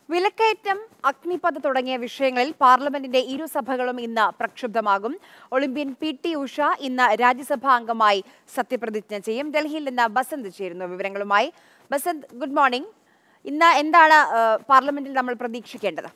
വിലക്കയറ്റം അഗ്നിപഥ തുടങ്ങിയ വിഷയങ്ങളിൽ പാർലമെന്റിന്റെ ഇരുസഭകളും ഇന്ന് പ്രക്ഷുബ്ധമാകും ഒളിമ്പ്യൻ പി ടി ഉഷ ഇന്ന് രാജ്യസഭാ അംഗമായി സത്യപ്രതിജ്ഞ ചെയ്യും ഡൽഹിയിൽ നിന്ന് ബസന്ത് ചേരുന്നു വിവരങ്ങളുമായി ബസന്ത് ഗുഡ് മോർണിംഗ് ഇന്ന് എന്താണ് ആ, പാർലമെന്റിൽ നമ്മൾ പ്രതീക്ഷിക്കേണ്ടത്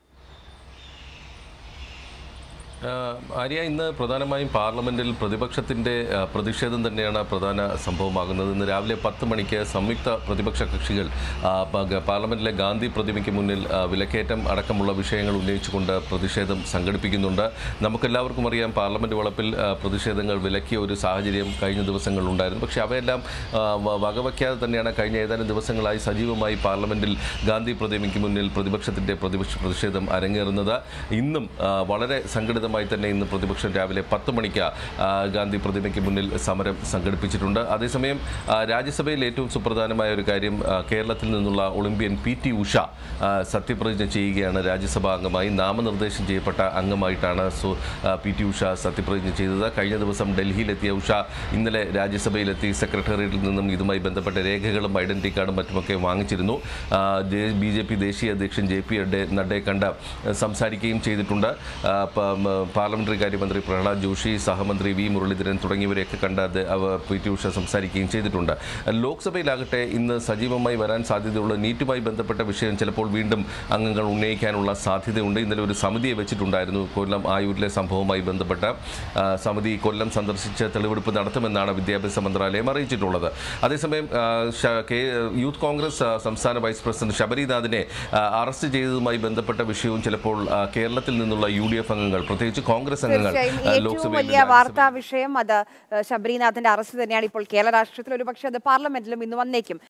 ആഹ് ആര്യ ഇന്ന് പ്രധാനമായും പാർലമെന്റിൽ പ്രതിപക്ഷത്തിന്റെ ആഹ് പ്രതിഷേധം തന്നെയാണ് പ്രധാന സംഭവമാകുന്നത് ഇന്ന് രാവിലെ പത്ത് മണിക്ക് സംയുക്ത പ്രതിപക്ഷ കക്ഷികൾ ആഹ് പ- ഗ- പാർലമെന്റിലെ ഗാന്ധി പ്രതിമയ്ക്ക് മുന്നിൽ ആഹ് വിലക്കയറ്റം അടക്കമുള്ള വിഷയങ്ങൾ ഉന്നയിച്ചുകൊണ്ട് പ്രതിഷേധം സംഘടിപ്പിക്കുന്നുണ്ട് നമുക്കെല്ലാവർക്കും അറിയാം പാർലമെന്റ് വളപ്പിൽ ആഹ് പ്രതിഷേധങ്ങൾ വിലക്കിയ ഒരു സാഹചര്യം കഴിഞ്ഞ ദിവസങ്ങളിലുണ്ടായിരുന്നു പക്ഷേ അവയെല്ലാം ആഹ് വ- വകവയ്ക്കാതെ തന്നെയാണ് കഴിഞ്ഞ ഏതാനും ദിവസങ്ങളായി സജീവമായി പാർലമെന്റിൽ ഗാന്ധി പ്രതിമയ്ക്ക് മുന്നിൽ പ്രതിപക്ഷത്തിന്റെ പ്രതിപക്ഷ പ്രതിഷേധം അരങ്ങേറുന്നത് ഇന്നും ആ, വളരെ സംഘടിതമായി തന്നെ ഇന്ന് പ്രതിപക്ഷം രാവിലെ പത്ത് മണിക്ക് ആ, ഗാന്ധി പ്രതിമയ്ക്ക് മുന്നിൽ സമരം സംഘടിപ്പിച്ചിട്ടുണ്ട് അതേസമയം ആ, രാജ്യസഭയിൽ ഏറ്റവും സുപ്രധാനമായ ഒരു കാര്യം ആ, കേരളത്തിൽ നിന്നുള്ള ഒളിമ്പ്യൻ പി ടി ഉഷ ആ, സത്യപ്രതിജ്ഞ ചെയ്യുകയാണ് രാജ്യസഭാ അംഗമായി നാമനിർദ്ദേശം ചെയ്യപ്പെട്ട അംഗമായിട്ടാണ് സു ആ, പി ടി ഉഷ സത്യപ്രതിജ്ഞ ചെയ്തത് കഴിഞ്ഞ ദിവസം ഡൽഹിയിലെത്തിയ ഉഷ ഇന്നലെ രാജ്യസഭയിലെത്തി സെക്രട്ടേറിയറ്റിൽ നിന്നും ഇതുമായി ബന്ധപ്പെട്ട രേഖകളും ഐഡന്റിറ്റി കാർഡും മറ്റുമൊക്കെ വാങ്ങിച്ചിരുന്നു ബി ജെ പി ദേശീയ അധ്യക്ഷൻ ജെ പി നഡ്ഡയെ കണ്ട് സംസാരിക്കുകയും ചെയ്തിട്ടുണ്ട് ആ, പ- മ- പാർലമെന്ററി കാര്യമന്ത്രി പ്രഹ്ലാദ് ജോഷി സഹമന്ത്രി വി മുരളീധരൻ തുടങ്ങിയവരെയൊക്കെ കണ്ട് അത് അവ പി ടി ഉഷ സംസാരിക്കുകയും ചെയ്തിട്ടുണ്ട് ലോക്സഭയിലാകട്ടെ ഇന്ന് സജീവമായി വരാൻ സാധ്യതയുള്ള നീറ്റുമായി ബന്ധപ്പെട്ട വിഷയം ചിലപ്പോൾ വീണ്ടും അംഗങ്ങൾ ഉന്നയിക്കാനുള്ള സാധ്യതയുണ്ട് ഇന്നലെ ഒരു സമിതിയെ വെച്ചിട്ടുണ്ടായിരുന്നു കൊല്ലം ആയൂരിലെ സംഭവവുമായി ബന്ധപ്പെട്ട ആ, സമിതി കൊല്ലം സന്ദർശിച്ച് തെളിവെടുപ്പ് നടത്തുമെന്നാണ് വിദ്യാഭ്യാസ മന്ത്രാലയം അറിയിച്ചിട്ടുള്ളത് അതേസമയം ആ, ശ- കെ- യൂത്ത് കോൺഗ്രസ് ആ, സംസ്ഥാന വൈസ് പ്രസിഡന്റ് ശബരിനാഥിനെ ആ, അറസ്റ്റ് ചെയ്തതുമായി ബന്ധപ്പെട്ട വിഷയവും ചിലപ്പോൾ ആ, കേരളത്തിൽ നിന്നുള്ള യു ഡി എഫ് അംഗങ്ങൾ പ്രത്യേകിച്ച് കോൺഗ്രസ് അംഗങ്ങൾ തീർച്ചയായും ആ, ഏറ്റവും ലോക്സഭയിലും വലിയ വാർത്താ വിഷയം അത് ഏഹ്, ശബരിനാഥിന്റെ അറസ്റ്റ് തന്നെയാണ് ഇപ്പോൾ കേരള രാഷ്ട്രീയത്തിൽ ഒരുപക്ഷെ അത് പാർലമെന്റിലും ഇന്ന് വന്നേക്കും